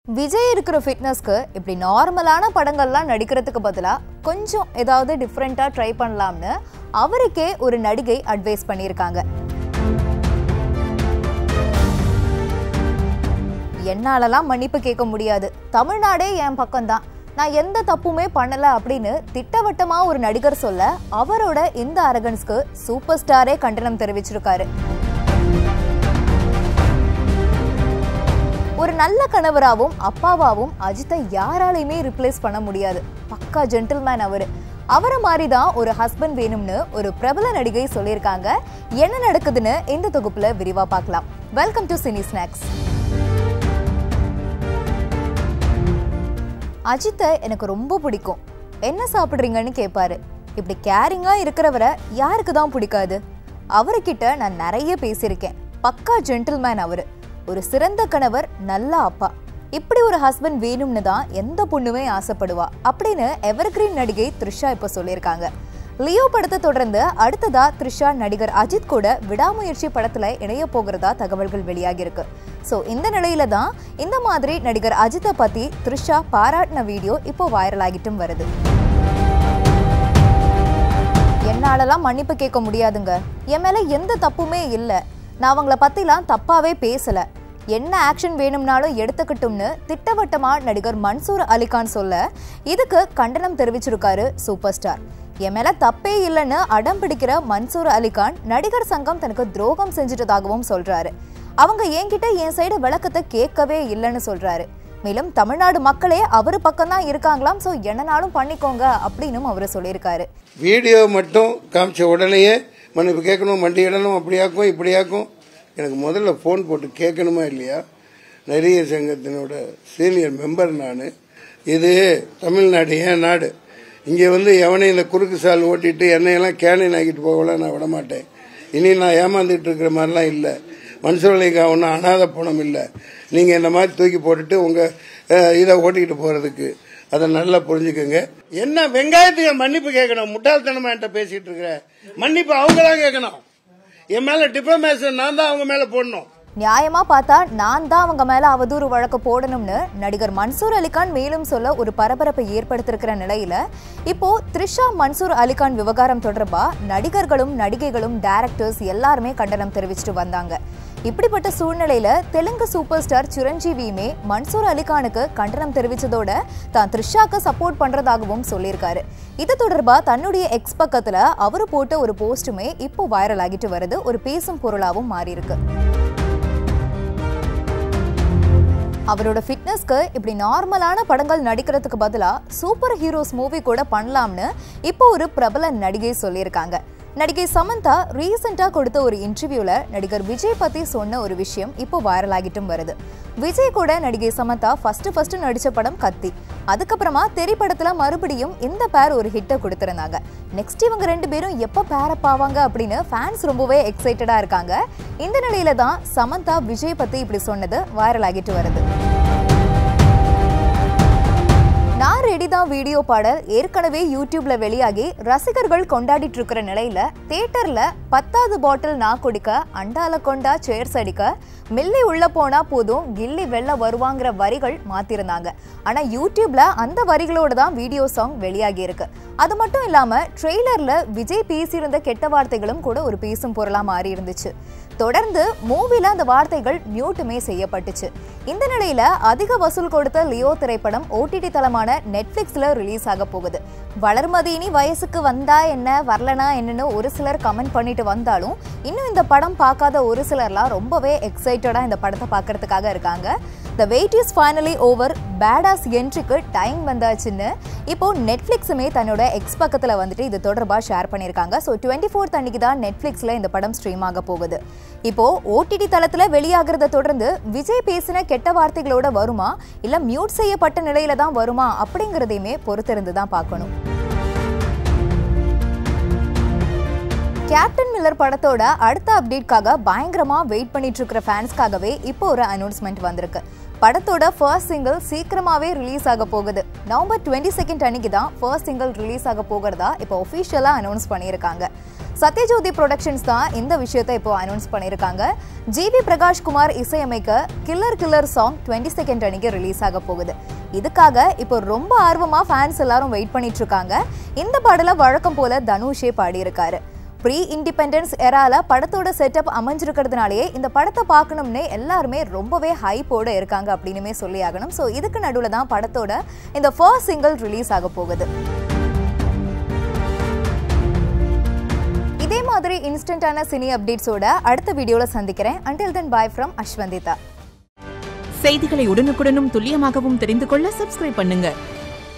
விஜய் இருக்கிற ஃபிட்னஸ்க்கு இப்படி நார்மலான படங்கள்லாம் நடிக்கிறதுக்கு பதிலாக கொஞ்சம் ஏதாவது டிஃப்ரெண்ட்டாக ட்ரை பண்ணலாம்னு அவருக்கே ஒரு நடிகை அட்வைஸ் பண்ணியிருக்காங்க என்னாலலாம் மன்னிப்பு கேட்க முடியாது தமிழ்நாடே என் பக்கம்தான் நான் எந்த தப்புமே பண்ணல அப்படின்னு திட்டவட்டமா ஒரு நடிகர் சொல்ல அவரோட இந்த அரகன்ஸ்க்கு சூப்பர் ஸ்டாரே கண்டனம் தெரிவிச்சிருக்காரு ஒரு நல்ல கணவராகவும் அப்பாவாகவும் அஜித்தை யாராலையுமே ரிப்ளேஸ் பண்ண முடியாது பக்கா ஜென்டில்மேன் அவரு அவரை மாதிரி தான் ஒரு ஹஸ்பண்ட் வேணும்னு ஒரு பிரபல நடிகை சொல்லியிருக்காங்க என்ன நடக்குதுன்னு இந்த தொகுப்புல விரிவா பார்க்கலாம் வெல்கம் டு சினி ஸ்நாக்ஸ் அஜித்தை எனக்கு ரொம்ப பிடிக்கும் என்ன சாப்பிட்றீங்கன்னு கேட்பாரு இப்படி கேரிங்கா இருக்கிறவரை யாருக்கு தான் பிடிக்காது அவர்கிட்ட நான் நிறைய பேசியிருக்கேன் பக்கா ஜென்டில்மேன் அவரு ஒரு சிறந்த கணவர் நல்ல அப்பா இப்படி ஒரு ஹஸ்பண்ட் வேணும்னு தான் எந்த பொண்ணுமே ஆசைப்படுவா அப்படின்னு எவர்கிரீன் நடிகை த்ரிஷா இப்போ சொல்லியிருக்காங்க லியோ படத்தை தொடர்ந்து அடுத்ததா த்ரிஷா நடிகர் அஜித் கூட விடாமுயற்சி படத்துல இணைய போகிறதா தகவல்கள் வெளியாகியிருக்கு ஸோ இந்த நிலையில தான் இந்த மாதிரி நடிகர் அஜித்தை பத்தி த்ரிஷா பாராட்டின வீடியோ இப்போ வைரல் ஆகிட்டும் வருது என்னாலலாம் மன்னிப்பு கேட்க முடியாதுங்க என் மேல எந்த தப்புமே இல்லை நான் அவங்கள பத்திலாம் தப்பாவே பேசல என்ன ஆக்ஷன் வேணும்னாலும் எடுத்துக்கட்டும்னு திட்டவட்டமா நடிகர் மன்சூர் அலிகான் சொல்ல இதுக்கு கண்டனம் தெரிவிச்சிருக்காரு சூப்பர் ஸ்டார் என் மேல தப்பே இல்லைன்னு அடம் பிடிக்கிற மன்சூர் அலிகான் நடிகர் சங்கம் தனக்கு துரோகம் செஞ்சிட்டதாகவும் சொல்றாரு அவங்க என்கிட்ட என் சைடு விளக்கத்தை கேட்கவே இல்லைன்னு சொல்றாரு மேலும் தமிழ்நாடு மக்களே அவர் பக்கம் தான் இருக்காங்களாம் ஸோ என்னனாலும் பண்ணிக்கோங்க அப்படின்னும் அவர் சொல்லியிருக்காரு வீடியோ மட்டும் காமிச்ச உடனேயே மன்னிப்பு கேட்கணும் மண்டி இடணும் அப்படியாக்கும் இப்படியாக்கும் எனக்கு முதல்ல ஃபோன் போட்டு கேட்கணுமா இல்லையா நடிகர் சங்கத்தினோட சீனியர் மெம்பர் நான் இது தமிழ்நாடு ஏன் நாடு இங்கே வந்து எவனையும் இந்த குறுக்கு சால் ஓட்டிட்டு என்னையெல்லாம் கேனின் ஆக்கிட்டு போகலாம் நான் விட மாட்டேன் இனி நான் ஏமாந்துட்டு இருக்கிற மாதிரிலாம் இல்லை மனுஷர்களுக்கு ஒன்றும் அனாத பணம் இல்லை நீங்கள் இந்த மாதிரி தூக்கி போட்டுட்டு உங்கள் இதை ஓட்டிக்கிட்டு போகிறதுக்கு அதை நல்லா புரிஞ்சுக்கோங்க என்ன வெங்காயத்துக்கு மன்னிப்பு கேட்கணும் முட்டாள்தனமா என்கிட்ட பேசிட்டு இருக்கிற மன்னிப்பு அவங்க தான் கேட்கணும் என் மேல டிப்ளமேஷன் நான் தான் அவங்க மேல போடணும் நியாயமா பார்த்தா நான் தான் அவங்க மேல அவதூறு வழக்கு போடணும்னு நடிகர் மன்சூர் அலிகான் மேலும் சொல்ல ஒரு பரபரப்பை ஏற்படுத்திருக்கிற நிலையில இப்போ த்ரிஷா மன்சூர் அலிகான் விவகாரம் தொடர்பா நடிகர்களும் நடிகைகளும் டைரக்டர்ஸ் எல்லாருமே கண்டனம் தெரிவிச்சிட்டு வந்தாங்க இப்படிப்பட்ட சூழ்நிலையில தெலுங்கு சூப்பர் ஸ்டார் சிரஞ்சீவியுமே மன்சூர் அலிகானுக்கு கண்டனம் தெரிவிச்சதோட தான் த்ரிஷாக்கு சப்போர்ட் பண்றதாகவும் சொல்லியிருக்காரு இது தொடர்பா தன்னுடைய எக்ஸ் பக்கத்துல அவரு போட்ட ஒரு போஸ்ட்டுமே இப்போ வைரல் ஆகிட்டு வருது ஒரு பேசும் பொருளாவும் மாறி இருக்கு அவரோட ஃபிட்னஸ்க்கு இப்படி நார்மலான படங்கள் நடிக்கிறதுக்கு பதிலாக சூப்பர் ஹீரோஸ் மூவி கூட பண்ணலாம்னு இப்போ ஒரு பிரபல நடிகை சொல்லியிருக்காங்க நடிகை சமந்தா ரீசெண்டாக கொடுத்த ஒரு இன்டர்வியூவில் நடிகர் விஜய் பற்றி சொன்ன ஒரு விஷயம் இப்போ வைரல் ஆகிட்டும் வருது விஜய் கூட நடிகை சமந்தா ஃபர்ஸ்ட் ஃபர்ஸ்ட் நடித்த படம் கத்தி அதுக்கப்புறமா தெரி படத்தில் மறுபடியும் இந்த பேர் ஒரு ஹிட்டை கொடுத்துருந்தாங்க நெக்ஸ்ட் இவங்க ரெண்டு பேரும் எப்போ பேரப் ஆவாங்க அப்படின்னு ஃபேன்ஸ் ரொம்பவே எக்ஸைட்டடாக இருக்காங்க இந்த நிலையில தான் சமந்தா விஜய் பற்றி இப்படி சொன்னது வைரல் ஆகிட்டு வருது நான் ரெடி தான் வீடியோ பாடல் ஏற்கனவே யூடியூப்ல வெளியாகி ரசிகர்கள் கொண்டாடிட்டு இருக்கிற நிலையில தியேட்டர்ல பத்தாவது பாட்டில் நான் குடிக்க அண்டால கொண்டா சேர்ஸ் அடிக்க மில்லி உள்ள போனா போதும் கில்லி வெளில வருவாங்கிற வரிகள் மாத்திருந்தாங்க ஆனா யூடியூப்ல அந்த வரிகளோட தான் வீடியோ சாங் வெளியாகி இருக்கு அது மட்டும் இல்லாம ட்ரெய்லர்ல விஜய் பேசியிருந்த கெட்ட வார்த்தைகளும் கூட ஒரு பேசும் பொருளா மாறி இருந்துச்சு தொடர்ந்து மூவில அந்த வார்த்தைகள் மியூட்டுமே செய்யப்பட்டுச்சு இந்த நிலையில அதிக வசூல் கொடுத்த லியோ திரைப்படம் ஓடிடி தளமான நெட்ஃபிளிக்ஸ்ல ரிலீஸ் ஆக போகுது வளர்மதி இனி வயசுக்கு வந்தா என்ன வரலனா என்னன்னு ஒரு சிலர் கமெண்ட் பண்ணிட்டு வந்தாலும் இன்னும் இந்த படம் பார்க்காத ஒரு சிலர்லாம் ரொம்பவே எக்ஸைட்டடா இந்த படத்தை பார்க்கறதுக்காக இருக்காங்க the wait is finally over badass என்ட்ரிக்கு டைம் வந்தாச்சுன்னு இப்போ நெட்ஃப்ளிக்ஸுமே தன்னோட எக்ஸ் பக்கத்தில் வந்துட்டு இது தொடர்பாக ஷேர் பண்ணியிருக்காங்க ஸோ டுவெண்ட்டி ஃபோர்த் அன்னைக்கு தான் நெட்ஃப்ளிக்ஸில் இந்த படம் ஸ்ட்ரீம் ஆக போகுது இப்போ ஓடிடி தளத்தில் வெளியாகிறத தொடர்ந்து விஜய் பேசின கெட்ட வார்த்தைகளோட வருமா இல்லை மியூட் செய்யப்பட்ட நிலையில தான் வருமா அப்படிங்கிறதையுமே பொறுத்திருந்து தான் பார்க்கணும் கேப்டன் மில்லர் படத்தோட அடுத்த அப்டேட்காக பயங்கரமா வெயிட் பண்ணிட்டு இருக்கிற ஃபேன்ஸ்க்காகவே இப்போ ஒரு அனௌன்ஸ்மெண்ட் வந்திருக்கு படத்தோட ஃபர்ஸ்ட் சிங்கிள் சீக்கிரமாவே ரிலீஸ் ஆக போகுது நவம்பர் டுவெண்ட்டி செகண்ட் அன்னைக்கு தான் ஃபர்ஸ்ட் சிங்கிள் ரிலீஸ் ஆக போகிறதா இப்போ ஒஃபிஷியலாக அனௌன்ஸ் பண்ணியிருக்காங்க சத்யஜோதி ப்ரொடக்ஷன்ஸ் தான் இந்த விஷயத்தை இப்போ அனௌன்ஸ் பண்ணியிருக்காங்க ஜிவி பிரகாஷ் குமார் இசையமைக்க killer killer song twenty second அன்னைக்கு ரிலீஸ் ஆக போகுது இதுக்காக இப்போ ரொம்ப ஆர்வமா ஃபேன்ஸ் எல்லாரும் வெயிட் பண்ணிட்டு இருக்காங்க இந்த பாடலை வழக்கம் போல தனுஷே பாடியிருக்காரு ப்ரீ இண்டிபெண்டன்ஸ் எரால படத்தோட செட்டப் அமைஞ்சிருக்கிறதுனாலேயே இந்த படத்தை பார்க்கணும்னே எல்லாருமே ரொம்பவே ஹைப்போட இருக்காங்க அப்படின்னுமே சொல்லி ஆகணும் ஸோ இதுக்கு நடுவில் தான் படத்தோட இந்த ஃபர்ஸ்ட் சிங்கிள் ரிலீஸ் ஆக போகுது இதே மாதிரி இன்ஸ்டன்டான சினி அப்டேட்ஸோட அடுத்த வீடியோவில் சந்திக்கிறேன் அண்டில் தென் பாய் ஃப்ரம் அஸ்வந்திதா செய்திகளை உடனுக்குடனும் துல்லியமாகவும் தெரிந்து கொள்ள சப்ஸ்கிரைப் பண்ணுங்க